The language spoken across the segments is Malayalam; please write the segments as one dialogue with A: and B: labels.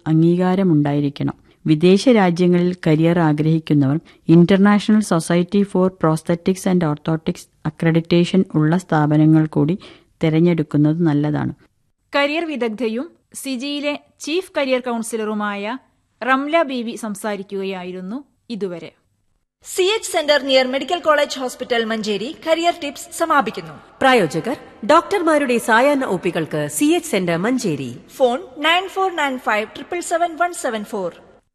A: അംഗീകാരമുണ്ടായിരിക്കണം വിദേശ രാജ്യങ്ങളിൽ കരിയർ ആഗ്രഹിക്കുന്നവർ international society for prosthetics and orthotics accreditation ഉള്ള സ്ഥാപനങ്ങൾ കൂടി തിരഞ്ഞെടുക്കുന്നത് നല്ലതാണ്
B: കരിയർ വിദഗ്ധയും സിജിയിലെ ചീഫ് കരിയർ കൗൺസിലറുമായ റംല ബീവി സംസാരിക്കുകയായിരുന്നു ഇതുവരെ
C: C H centre near medical college hospital Manjeri career tips സമാപിക്കുന്നു
D: പ്രായോജകർ ഡോക്ടർമാരുടെ സായാഹ്ന ഒപ്പികൾക്ക് C H centre Manjeri
C: phone nine four nine five triple seven one seven four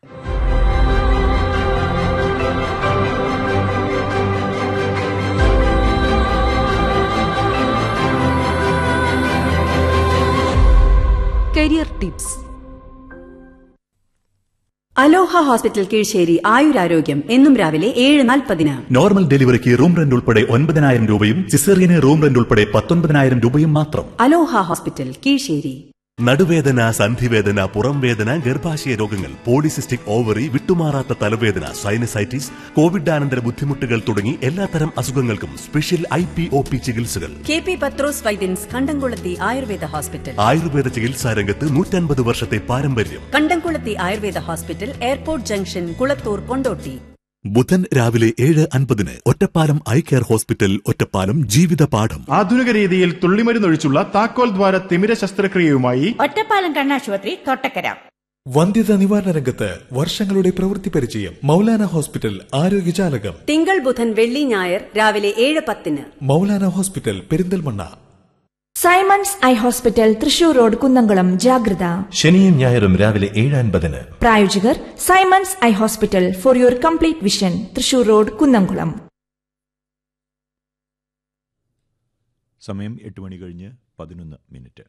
D: career tips Aloha hospital Keezhissery ആയുരാരോഗ്യം എന്നും രാവിലെ ഏഴ് നാൽപ്പതിന്
E: നോർമൽ ഡെലിവറിക്ക് റൂം റെന്റ് ഉൾപ്പെടെ ഒൻപതിനായിരം രൂപയും സിസേറിയന് റൂം റെന്റ് ഉൾപ്പെടെ പത്തൊൻപതിനായിരം രൂപയും മാത്രം
D: അലോഹ ഹോസ്പിറ്റൽ കീഴ്ശ്ശേരി
F: നടുവേദന സന്ധിവേദന പുറംവേദന ഗർഭാശയ രോഗങ്ങൾ പോളിസിസ്റ്റിക് ഓവറി വിട്ടുമാറാത്ത തലവേദന സൈനസൈറ്റിസ് കോവിഡാനന്തര ബുദ്ധിമുട്ടുകൾ തുടങ്ങി എല്ലാത്തരം അസുഖങ്ങൾക്കും special I P O P ചികിത്സകൾ
D: K P Pathros Vaidyans Kandamkulathy Ayurveda hospital
F: Ayurveda ചികിത്സാ രംഗത്ത് നൂറ്റൻപത് വർഷത്തെ പാരമ്പര്യം
D: Kandamkulathy Ayurveda hospital airport junction Kulathur Kondotty
F: ബുധൻ രാവിലെ ഏഴ് അൻപതിന് Ottapalam eye care hospital Ottapalam ജീവിത പാഠം
G: ആധുനിക രീതിയിൽ തുള്ളിമരുന്നൊഴിച്ചുള്ള താക്കോൽ ദ്വാര തിമിര ശസ്ത്രക്രിയയുമായി
H: ഒറ്റപ്പാലം കണ്ണാശുപത്രി തൊട്ടക്കര
I: വന്ധ്യത നിവാരണ രംഗത്ത് വർഷങ്ങളുടെ പ്രവൃത്തി പരിചയം മൗലാന ഹോസ്പിറ്റൽ ആരോഗ്യജാലകം
D: തിങ്കൾ ബുധൻ വെള്ളി ഞായർ രാവിലെ ഏഴ് പത്തിന്
I: Maulana hospital Perinthalmanna
J: Simons eye hospital Thrissur road Kunnamkulam ജാഗ്രത
K: ശനിയും ഞായറും രാവിലെ ഏഴ് അൻപതിന്
J: പ്രായോജകർ Simons eye hospital for your complete vision Thrissur road Kunnamkulam
L: സമയം എട്ട് മണി കഴിഞ്ഞ് പതിനൊന്ന് minute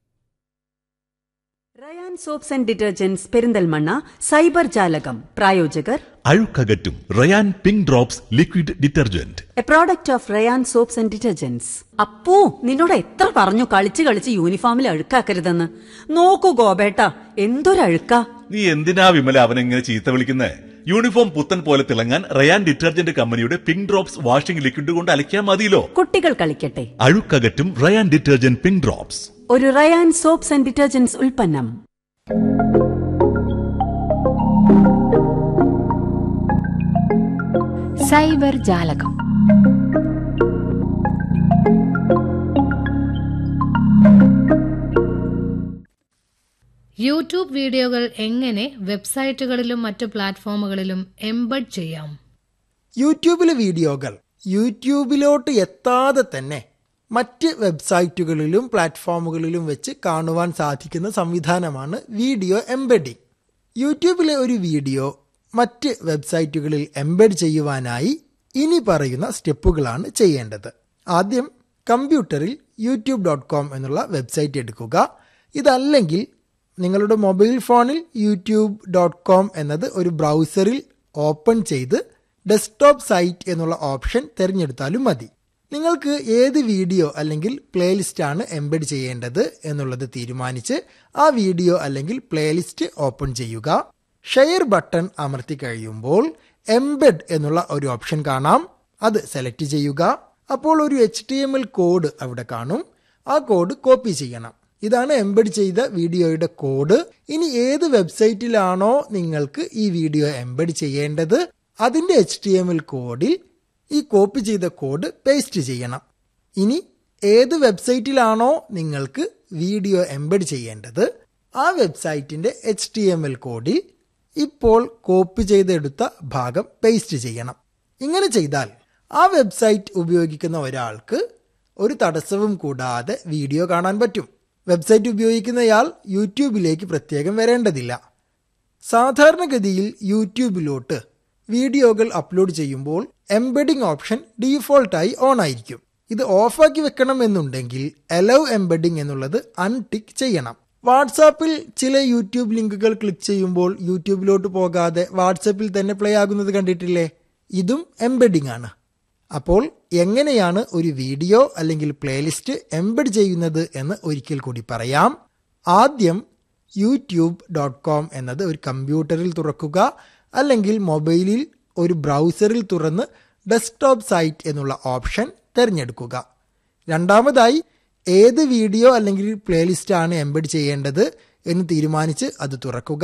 D: Rayan soaps and detergents Perinthalmanna cyber ജാലകം പ്രായോജകർ
F: അഴുക്കകറ്റും Rayan pink drops liquid detergent
D: a product of Rayan soaps and detergents Appu നിന്നോട് എത്ര പറഞ്ഞു കളിച്ച് കളിച്ച് യൂണിഫോമിൽ അഴുക്കാക്കരുതെന്ന് നോക്കൂ ഗോപേട്ട എന്തൊരഴുക്കാ
E: നീ എന്തിനാ വിമല അവനെങ്ങനെ ചീത്ത വിളിക്കുന്നേ യൂണിഫോം പുത്തൻ പോലെ തിളങ്ങാൻ റയാൻ ഡിറ്റർജന്റ് കമ്പനിയുടെ പിങ്ക് ഡ്രോപ്സ് വാഷിംഗ് ലിക്വിഡ് കൊണ്ട് അലക്കിയാൽ മതിയല്ലോ
D: കുട്ടികൾ കളിക്കട്ടെ
F: അഴുക്കകറ്റും റയാൻ ഡിറ്റർജന്റ് പിങ്ക് ഡ്രോപ്സ്
D: ഒരു റയാൻ സോപ്സ് ആൻഡ് ഡിറ്റർജന്റ്സ് ഉൽപ്പന്നം
M: സൈബർ ജാലകം
N: യൂട്യൂബ് വീഡിയോകൾ എങ്ങനെ വെബ്സൈറ്റുകളിലും മറ്റു പ്ലാറ്റ്ഫോമുകളിലും എംബഡ് ചെയ്യാം
O: യൂട്യൂബിലെ വീഡിയോകൾ യൂട്യൂബിലോട്ട് എത്താതെ തന്നെ മറ്റ് വെബ്സൈറ്റുകളിലും പ്ലാറ്റ്ഫോമുകളിലും വെച്ച് കാണുവാൻ സാധിക്കുന്ന സംവിധാനമാണ് വീഡിയോ എംബഡിംഗ് യൂട്യൂബിലെ ഒരു വീഡിയോ മറ്റ് വെബ്സൈറ്റുകളിൽ എംബഡ് ചെയ്യുവാനായി ഇനി പറയുന്ന സ്റ്റെപ്പുകളാണ് ചെയ്യേണ്ടത് ആദ്യം കമ്പ്യൂട്ടറിൽ യൂട്യൂബ് ഡോട്ട് കോം എന്നുള്ള വെബ്സൈറ്റ് എടുക്കുക ഇതല്ലെങ്കിൽ നിങ്ങളുടെ മൊബൈൽ ഫോണിൽ യൂട്യൂബ് ഡോട്ട് കോം എന്നത് ഒരു ബ്രൗസറിൽ ഓപ്പൺ ചെയ്ത് ഡെസ്ക്ടോപ്പ് സൈറ്റ് എന്നുള്ള ഓപ്ഷൻ തിരഞ്ഞെടുത്താലും മതി നിങ്ങൾക്ക് ഏത് വീഡിയോ അല്ലെങ്കിൽ പ്ലേലിസ്റ്റ് ആണ് എംബഡ് ചെയ്യേണ്ടത് എന്നുള്ളത് തീരുമാനിച്ച് ആ വീഡിയോ അല്ലെങ്കിൽ പ്ലേലിസ്റ്റ് ഓപ്പൺ ചെയ്യുക ഷെയർ ബട്ടൺ അമർത്തി കഴിയുമ്പോൾ എംബഡ് എന്നുള്ള ഒരു ഓപ്ഷൻ കാണാം അത് സെലക്ട് ചെയ്യുക അപ്പോൾ ഒരു H T M L code അവിടെ കാണും ആ കോഡ് കോപ്പി ചെയ്യണം ഇതാണ് എംബഡ് ചെയ്ത വീഡിയോയുടെ കോഡ് ഇനി ഏത് വെബ്സൈറ്റിലാണോ നിങ്ങൾക്ക് ഈ വീഡിയോ എംബഡ് ചെയ്യേണ്ടത് അതിന്റെ എച്ച് ടി എം എൽ കോഡിൽ ഈ കോപ്പി ചെയ്ത കോഡ് പേസ്റ്റ് ചെയ്യണം ഇനി ഏത് വെബ്സൈറ്റിലാണോ നിങ്ങൾക്ക് വീഡിയോ എംബഡ് ചെയ്യേണ്ടത് ആ വെബ്സൈറ്റിന്റെ എച്ച് ടി എം എൽ കോഡിൽ ഇപ്പോൾ കോപ്പി ചെയ്തെടുത്ത ഭാഗം പേസ്റ്റ് ചെയ്യണം ഇങ്ങനെ ചെയ്താൽ ആ വെബ്സൈറ്റ് ഉപയോഗിക്കുന്ന ഒരാൾക്ക് ഒരു തടസ്സവും കൂടാതെ വീഡിയോ കാണാൻ പറ്റും വെബ്സൈറ്റ് ഉപയോഗിക്കുന്നയാൾ യൂട്യൂബിലേക്ക് പ്രത്യേകം വരേണ്ടതില്ല സാധാരണഗതിയിൽ യൂട്യൂബിലോട്ട് വീഡിയോകൾ അപ്ലോഡ് ചെയ്യുമ്പോൾ എംബഡിംഗ് ഓപ്ഷൻ ഡീഫോൾട്ടായി ഓൺ ആയിരിക്കും ഇത് ഓഫാക്കി വെക്കണം എന്നുണ്ടെങ്കിൽ അലൗ എംബഡിംഗ് എന്നുള്ളത് അൺടിക്ക് ചെയ്യണം വാട്സാപ്പിൽ ചില യൂട്യൂബ് ലിങ്കുകൾ ക്ലിക്ക് ചെയ്യുമ്പോൾ യൂട്യൂബിലോട്ട് പോകാതെ വാട്സാപ്പിൽ തന്നെ പ്ലേ ആകുന്നത് കണ്ടിട്ടില്ലേ ഇതും എംബഡിംഗ് ആണ് അപ്പോൾ എങ്ങനെയാണ് ഒരു വീഡിയോ അല്ലെങ്കിൽ പ്ലേലിസ്റ്റ് എംബഡ് ചെയ്യുന്നത് എന്ന് ഒരിക്കൽ കൂടി പറയാം ആദ്യം യൂട്യൂബ് ഡോട്ട് കോം എന്നത് ഒരു കമ്പ്യൂട്ടറിൽ തുറക്കുക അല്ലെങ്കിൽ മൊബൈലിൽ ഒരു ബ്രൗസറിൽ തുറന്ന് ഡെസ്ക്ടോപ്പ് സൈറ്റ് എന്നുള്ള ഓപ്ഷൻ തിരഞ്ഞെടുക്കുക രണ്ടാമതായി ഏത് വീഡിയോ അല്ലെങ്കിൽ പ്ലേലിസ്റ്റ് ആണ് എംബഡ് ചെയ്യേണ്ടത് എന്ന് തീരുമാനിച്ച് അത് തുറക്കുക